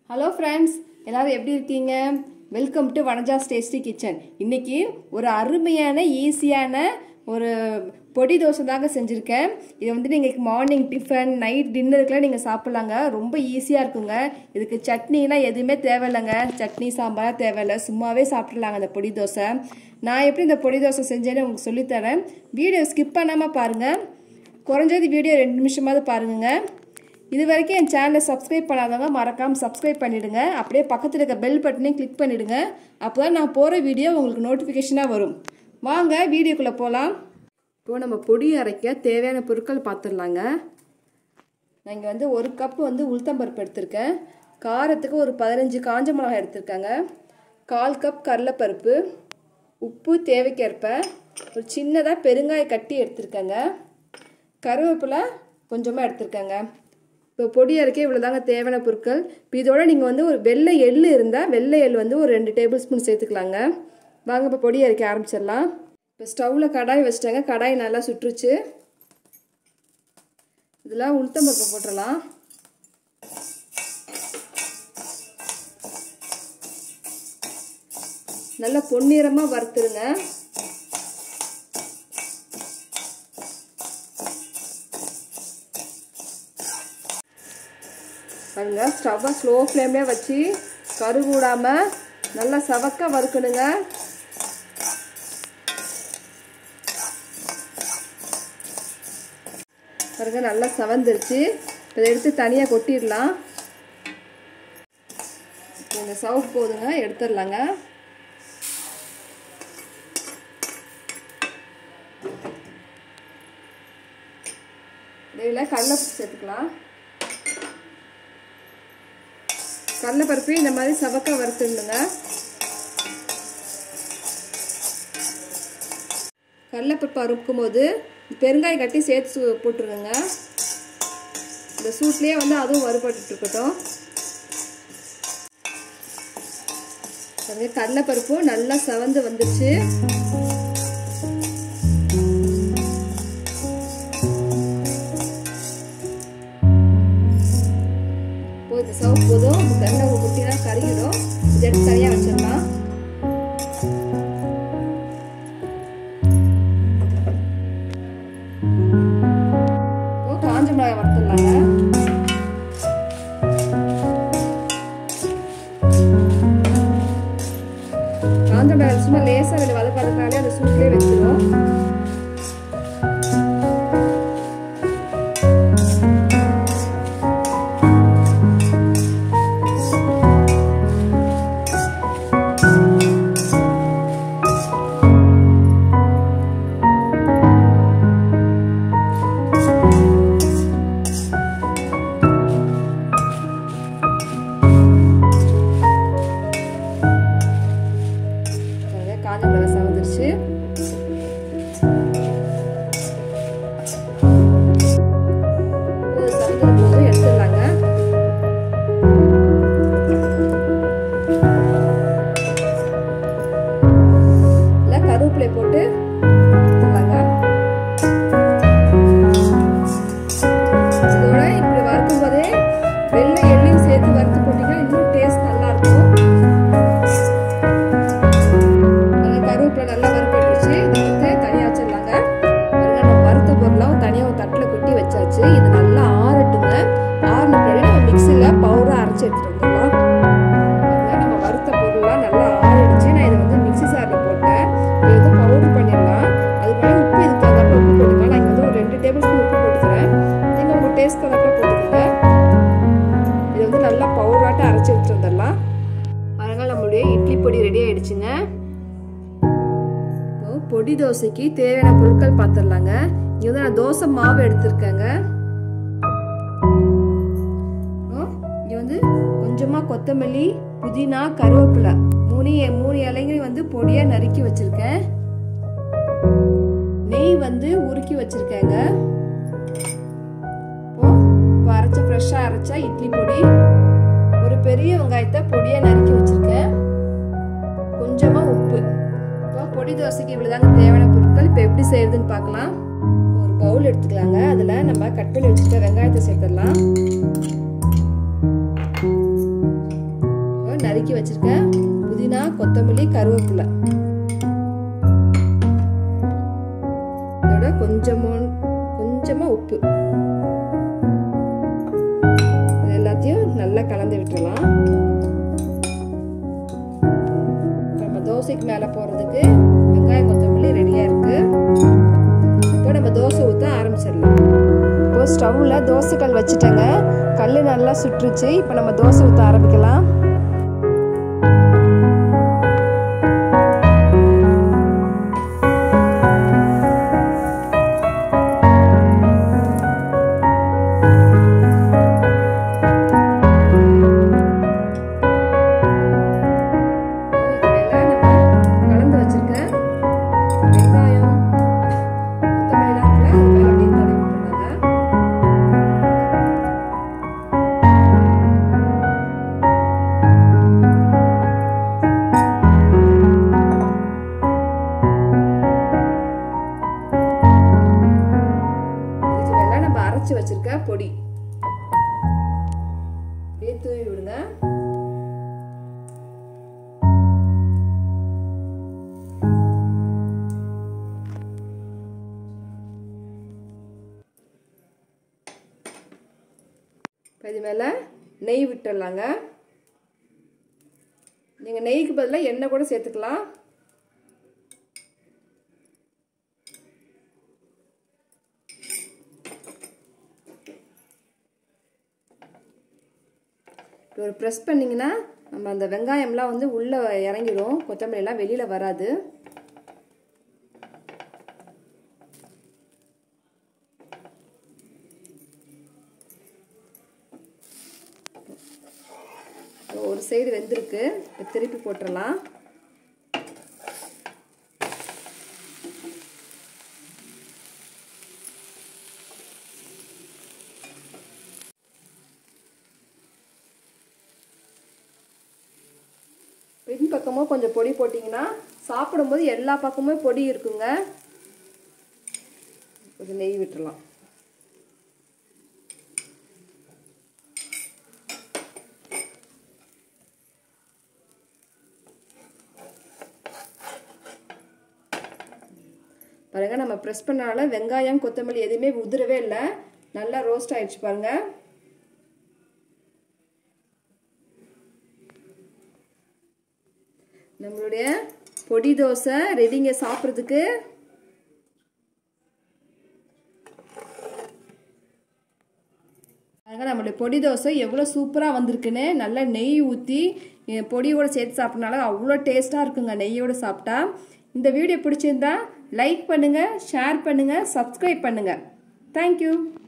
hello friends எல்லாரும் எப்படி இருக்கீங்க welcome to Vanaja's tasty kitchen இன்னைக்கு ஒரு அருமையான ஈஸியான ஒரு பொடி தோசை தாங்க செஞ்சுருக்கேன் இது வந்து நீங்கள் மார்னிங் டிஃபன் நைட் டின்னருக்குலாம் நீங்கள் சாப்பிட்லாங்க ரொம்ப ஈஸியாக இருக்குங்க இதுக்கு சட்னிலாம் எதுவுமே தேவையில்லைங்க சட்னி சாம்பார் தேவையில்லை சும்மாவே சாப்பிட்லாங்க அந்த பொடி தோசை நான் எப்படி இந்த பொடி தோசை செஞ்சேன்னு உங்களுக்கு சொல்லித்தரேன் வீடியோ ஸ்கிப் பண்ணாமல் பாருங்கள் குறைஞ்சது வீடியோ ரெண்டு நிமிஷமாவது பாருங்க இது வரைக்கும் என் சேனலை சப்ஸ்கிரைப் பண்ணாதவங்க மறக்காமல் சப்ஸ்கிரைப் பண்ணிவிடுங்க அப்படியே பக்கத்தில் இருக்க பெல் பட்டனையும் கிளிக் பண்ணிவிடுங்க அப்போ தான் நான் போகிற வீடியோ உங்களுக்கு நோட்டிஃபிகேஷனாக வரும் வாங்க வீடியோக்குள்ளே போகலாம் இப்போது நம்ம பொடி அரைக்க தேவையான பொருட்கள் பார்த்துடலாங்க நான் இங்கே வந்து ஒரு கப் வந்து உளுத்தம்பருப்பு எடுத்திருக்கேன் காரத்துக்கு ஒரு பதினஞ்சு காஞ்ச மிளகாய் எடுத்திருக்கேங்க கால் கப் கடலைப்பருப்பு உப்பு தேவைக்கேற்ப ஒரு சின்னதாக பெருங்காய கட்டி எடுத்திருக்கேங்க கருவேப்பிலை கொஞ்சமாக எடுத்திருக்கேங்க இப்போ பொடி அரைக்க இவ்வளோ தாங்க தேவையான பொருட்கள் இப்போ இதோட நீங்கள் வந்து ஒரு வெள்ளை எள் இருந்தால் வெள்ளை எள் வந்து ஒரு ரெண்டு டேபிள் ஸ்பூன் சேர்த்துக்கலாங்க வாங்க இப்போ பொடி அரைக்க ஆரம்பிச்சிடலாம் இப்போ ஸ்டவ்வில் கடாய் வச்சிட்டாங்க கடாய் நல்லா சுற்றுச்சு இதில் உளுத்தம்பருப்பை போட்டுடலாம் நல்லா பொன்னிறமாக வறுத்துருங்க பாருங்க ஸ்டவ்வை ஸ்லோ ஃப்ளேம்லேயே வச்சு கருகூடாமல் நல்லா சவக்க வறுக்கணுங்க பாருங்க நல்லா சவந்துருச்சு இதை எடுத்து தனியாக கொட்டிடலாம் இந்த சவுட் போதுங்க எடுத்துடலாங்க இதில் கடலைப்பருப்பு சேர்த்துக்கலாம் கடலைப்பருப்பையும் இந்த மாதிரி சவக்க வறுத்துடுங்க கடலைப்பருப்பு அறுக்கும் போது பெருங்காயம் கட்டி சேர்த்து போட்டுருங்க இந்த சூட்லேயே வந்து அதுவும் வறுபட்டு இருக்கட்டும் கடலைப்பருப்பும் நல்லா சவந்து வந்துருச்சு இந்த சவுப் போதும் எண்ணெய் ஊற்றினா கறியிடும் இதை எடுத்து தனியாக வச்சிடலாம் காஞ்ச மிளகாய் வறுத்துடலாங்க காஞ்ச மிளகாய் சும்மா லேசாக ரெண்டு வதப்பாதுனாலே அந்த சூட்லேயே வச்சிடும் காஞ்ச மிளகாய் சவந்துருச்சு சவந்தது போது எடுத்துடலாங்க இல்லை கருவேப்பிலை போட்டு எடுத்துடலாங்க இதோட இப்படி வறுக்கும் போதே வெள்ளை எள்ளையும் சேர்த்து வறுத்து போட்டீங்கன்னா இன்னும் டேஸ்ட் நல்லா இருக்கும் கருவேப்பிலை நல்லா வறுப்பட்டுருச்சு இதை எடுத்து தனியாக வச்சிடலாங்க நம்ம வறுத்த பொருளாக தனியாக ஒரு தட்டில் கொட்டி வச்சாச்சு இது நல்லா ஆறட்டுங்க ஆறின பின்னாடி நம்ம மிக்சியில் பவுடராக அரைச்சி எடுத்துகிட்டு வந்துடலாம் நம்ம வறுத்த பொருள்லாம் நல்லா ஆறிடுச்சு நான் இதை வந்து மிக்சி சாரில் போட்டேன் இதை வந்து பவுடர் பண்ணிடலாம் அது மேலே உப்பு இதுக்கு தகுந்தாப்பில் உப்பு போட்டுக்கலாம் நான் இங்கே வந்து ஒரு ரெண்டு டேபிள் ஸ்பூன் உப்பு போட்டுக்கிறேன் நீங்கள் உங்கள் டேஸ்ட் தகுந்தாப்பில் போட்டுக்கோங்க இது வந்து நல்லா பவுடராட்ட அரைச்சி எடுத்துகிட்டு வந்துடலாம் பாருங்கள் நம்மளுடைய இட்லி பொடி ரெடி ஆயிடுச்சுங்க பொடி தோசைக்கு தேவையான பொருட்கள் பார்த்துடலாங்க இங்கே வந்து நான் தோசை மாவு எடுத்திருக்கேங்க இங்கே வந்து கொஞ்சமாக கொத்தமல்லி புதினா கருவேப்பிலை மூணு மூணு இலைங்களையும் வந்து பொடியாக நறுக்கி வச்சுருக்கேன் நெய் வந்து உருக்கி வச்சுருக்கேங்க இப்போ அரைச்ச ஃப்ரெஷ்ஷாக அரைச்ச இட்லி பொடி ஒரு பெரிய வெங்காயத்தை பொடியாக நறுக்கி வச்சுருக்கேன் கொஞ்சமாக உப்பு பொடி தோசைக்கு இவ்வளோதாங்க தேவையான பொருட்கள் இப்போ எப்படி செய்யறதுன்னு பார்க்கலாம் ஒரு பவுல் எடுத்துக்கலாங்க அதில் நம்ம கட் பண்ணி வச்சுருக்க வெங்காயத்தை சேர்த்துடலாம் நறுக்கி வச்சிருக்கேன் புதினா கொத்தமல்லி கருவேப்பிலை இதோட கொஞ்சமா கொஞ்சமா உப்பு எல்லாத்தையும் நல்லா கலந்து விட்டுறலாம் நம்ம தோசைக்கு மேலே போடுறதுக்கு வெங்காயம் கொத்தமல்லி ரெடியாக இருக்கு இப்போ நம்ம தோசை ஊற்ற ஆரம்பிச்சிடலாம் இப்போ ஸ்டவ்வில் தோசைக்கல் வச்சுட்டேங்க கல் நல்லா சுட்டுருச்சு இப்போ நம்ம தோசை ஊற்ற ஆரம்பிக்கலாம் கலந்து வச்சிருக்கேன் வெங்காயம் கொத்தமல்லிலாம் இருக்குல்ல அது மேலே அப்படியே தடவி விட்டுருங்க இதுக்கு மேல நம்ம அரைச்சு வச்சிருக்க பொடி அப்படியே தூவி விடுங்க இப்போ இது மேலே நெய் விட்டுடலாங்க நீங்கள் நெய்க்கு பதிலாக எண்ணெய் கூட சேர்த்துக்கலாம் இப்படி ஒரு ப்ரெஸ் பண்ணிங்கன்னா நம்ம அந்த வெங்காயம்லாம் வந்து உள்ளே இறங்கிடும் கொத்தமல்லிலாம் வெளியில் வராது ஒரு சைடு வெந்திருக்கு இப்போ திருப்பி போட்டுடலாம் பின் பக்கமும் கொஞ்சம் பொடி போட்டிங்கன்னா சாப்பிடும்போது எல்லா பக்கமும் பொடி இருக்குங்க கொஞ்சம் நெய் விட்டுறலாம் பாருங்க நம்ம ப்ரெஸ் பண்ணால வெங்காயம் கொத்தமல்லி எதுவுமே உதிரவே இல்லை நல்லா ரோஸ்ட் ஆயிடுச்சு பாருங்க நம்மளுடைய பொடி தோசை ரெடிங்க சாப்பிட்றதுக்கு பாருங்க நம்மளுடைய பொடி தோசை எவ்வளோ சூப்பராக வந்திருக்குன்னு நல்லா நெய் ஊற்றி பொடியோடு சேர்த்து சாப்பிட்றனால அவ்வளோ டேஸ்ட்டாக இருக்குங்க நெய்யோடு சாப்பிட்டா இந்த வீடியோ பிடிச்சிருந்தா லைக் பண்ணுங்கள் ஷேர் பண்ணுங்கள் சப்ஸ்கிரைப் பண்ணுங்கள் தேங்க்யூ